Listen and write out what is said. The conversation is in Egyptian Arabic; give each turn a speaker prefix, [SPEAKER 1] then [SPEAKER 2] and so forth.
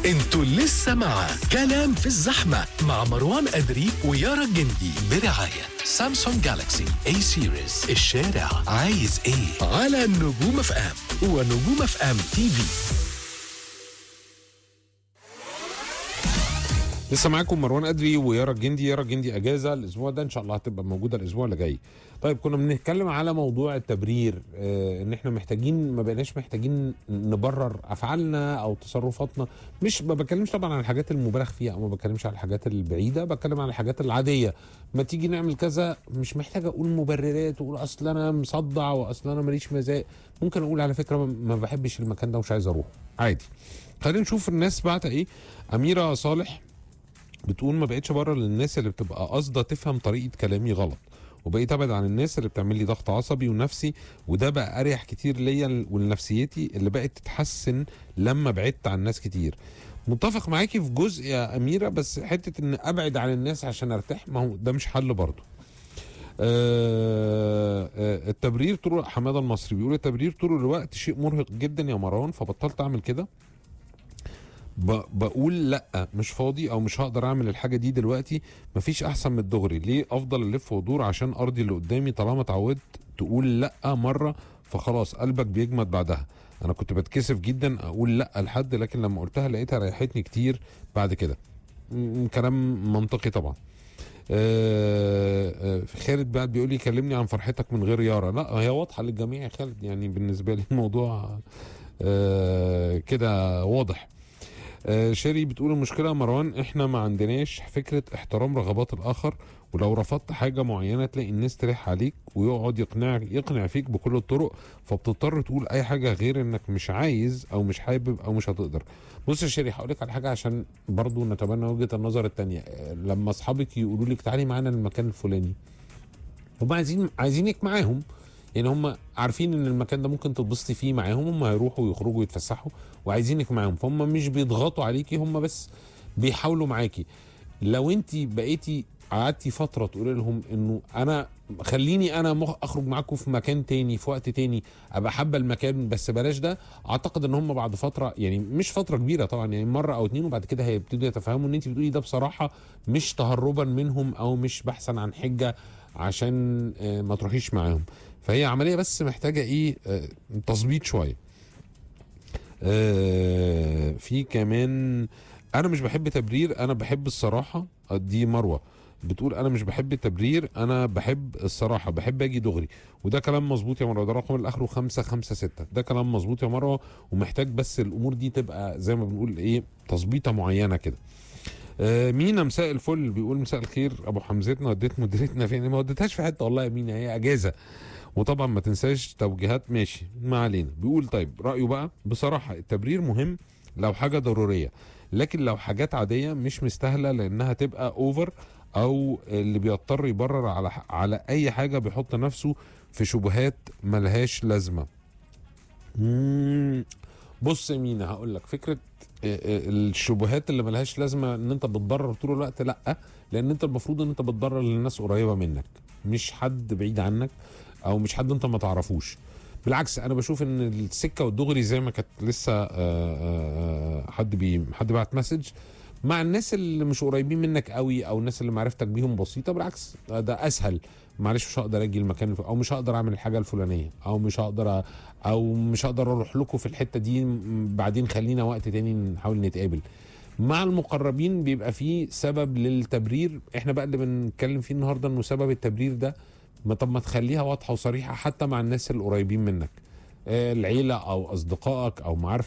[SPEAKER 1] انتوا لسه مع كلام في الزحمة مع مروان أدري ويارا الجندي برعاية سامسونج جالاكسي اي سيريز الشارع عايز ايه على نجوم اف ام ونجوم اف ام تي في
[SPEAKER 2] لسه معاكم مروان ادري ويارا الجندي يارا الجندي اجازه الاسبوع ده ان شاء الله هتبقى موجوده الاسبوع اللي جاي طيب كنا بنتكلم على موضوع التبرير آه ان احنا محتاجين ما بقيناش محتاجين نبرر افعالنا او تصرفاتنا مش ما بتكلمش طبعا عن الحاجات المبالغ فيها او ما بتكلمش عن الحاجات البعيده بتكلم عن الحاجات العاديه ما تيجي نعمل كذا مش محتاج اقول مبررات واقول اصل انا مصدع واصل انا ماليش مزاج ممكن اقول على فكره ما بحبش المكان ده ومش عايز اروح عادي خلينا نشوف الناس بعت ايه اميره صالح بتقول ما بقتش بره للناس اللي بتبقى قاصده تفهم طريقه كلامي غلط وبقيت ابعد عن الناس اللي بتعمل لي ضغط عصبي ونفسي وده بقى اريح كتير ليا ولنفسيتي اللي بقت تتحسن لما بعدت عن ناس كتير متفق معاكي في جزء يا اميره بس حته ان ابعد عن الناس عشان ارتاح ما هو ده مش حل برضه آه آه التبرير طول حماده المصري بيقول التبرير طول الوقت شيء مرهق جدا يا مروان فبطلت اعمل كده ب- بقول لا مش فاضي او مش هقدر اعمل الحاجه دي دلوقتي مفيش احسن من الدغري ليه افضل الف وادور عشان ارضي اللي قدامي طالما اتعودت تقول لا مره فخلاص قلبك بيجمد بعدها انا كنت بتكسف جدا اقول لا لحد لكن لما قلتها لقيتها ريحتني كتير بعد كده م- كلام منطقي طبعا آه، آه، خالد بعد بيقول لي كلمني عن فرحتك من غير يارا لا هي واضحه للجميع يا خالد يعني بالنسبه لي الموضوع آه، كده واضح آه، شيري بتقول المشكله يا مروان احنا ما عندناش فكره احترام رغبات الاخر ولو رفضت حاجه معينه تلاقي الناس تلح عليك ويقعد يقنعك يقنع فيك بكل الطرق فبتضطر تقول اي حاجه غير انك مش عايز او مش حابب او مش هتقدر بص يا شيري هقول لك على حاجه عشان برضو نتبنى وجهه النظر التانية آه، لما اصحابك يقولوا لك تعالي معانا المكان الفلاني هم عايزين عايزينك معاهم يعني هم عارفين ان المكان ده ممكن تتبسطي فيه معاهم هم هيروحوا ويخرجوا ويتفسحوا وعايزينك معاهم فهم مش بيضغطوا عليكي هم بس بيحاولوا معاكي لو انت بقيتي قعدتي فتره تقولي لهم انه انا خليني انا مخ اخرج معاكم في مكان تاني في وقت تاني ابقى حابه المكان بس بلاش ده اعتقد ان هم بعد فتره يعني مش فتره كبيره طبعا يعني مره او اتنين وبعد كده هيبتدوا يتفهموا ان انت بتقولي ده بصراحه مش تهربا منهم او مش بحثا عن حجه عشان آه، ما تروحيش معاهم فهي عمليه بس محتاجه ايه آه، تظبيط شويه آه، في كمان انا مش بحب تبرير انا بحب الصراحه آه، دي مروه بتقول انا مش بحب التبرير انا بحب الصراحه بحب اجي دغري وده كلام مظبوط يا مروه ده رقم الاخره 556 ده كلام مظبوط يا مروه ومحتاج بس الامور دي تبقى زي ما بنقول ايه تظبيطه معينه كده آه، مينا مساء الفل بيقول مساء الخير ابو حمزتنا وديت مديرتنا فين ما وديتهاش في حته والله يا مينا هي اجازه وطبعا ما تنساش توجيهات ماشي ما علينا بيقول طيب رايه بقى بصراحه التبرير مهم لو حاجه ضروريه لكن لو حاجات عاديه مش مستاهله لانها تبقى اوفر او اللي بيضطر يبرر على على اي حاجه بيحط نفسه في شبهات ملهاش لازمه مم، بص يا مينا هقول لك فكره آه، آه، الشبهات اللي ملهاش لازمه ان انت بتضرر طول الوقت لا لان انت المفروض ان انت بتضرر للناس قريبه منك مش حد بعيد عنك او مش حد انت ما تعرفوش بالعكس انا بشوف ان السكه والدغري زي ما كانت لسه آه، آه، آه، حد بي حد بعت مسج مع الناس اللي مش قريبين منك قوي او الناس اللي معرفتك بيهم بسيطه بالعكس ده اسهل معلش مش هقدر اجي المكان الف- او مش هقدر اعمل الحاجه الفلانيه او مش هقدر أ- او مش هقدر اروح لكم في الحته دي م- بعدين خلينا وقت تاني نحاول نتقابل مع المقربين بيبقى فيه سبب للتبرير احنا بقى اللي بنتكلم فيه النهارده انه سبب التبرير ده ما طب ما تخليها واضحه وصريحه حتى مع الناس القريبين منك آه، العيله او اصدقائك او معارفك